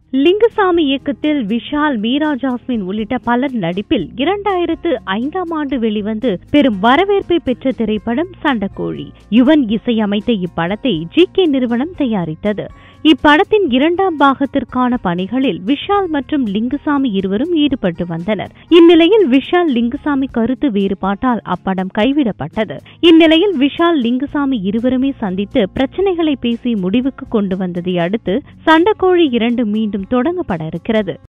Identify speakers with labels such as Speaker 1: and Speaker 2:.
Speaker 1: லிங்குசாமி இயக்கத்தில் விஷால் மீரா ஜாஸ்மின் உள்ளிட்ட பலர் நடிப்பில் இரண்டாயிரத்து ஐந்தாம் ஆண்டு வெளிவந்து பெரும் வரவேற்பை பெற்ற திரைப்படம் சண்டக்கோழி யுவன் இசையமைத்த இப்படத்தை ஜி கே நிறுவனம் தயாரித்தது இப்படத்தின் இரண்டாம் பாகத்திற்கான பணிகளில் விஷால் மற்றும் லிங்குசாமி இருவரும் ஈடுபட்டு வந்தனர் இந்நிலையில் விஷால் லிங்குசாமி கருத்து வேறுபாட்டால் அப்படம் கைவிடப்பட்டது இந்நிலையில் விஷால் லிங்குசாமி இருவருமே சந்தித்து பிரச்சனைகளை பேசி முடிவுக்கு கொண்டு வந்ததை அடுத்து சண்டக்கோழி இரண்டு மீண்டும் தொடங்கப்பட இருக்கிறது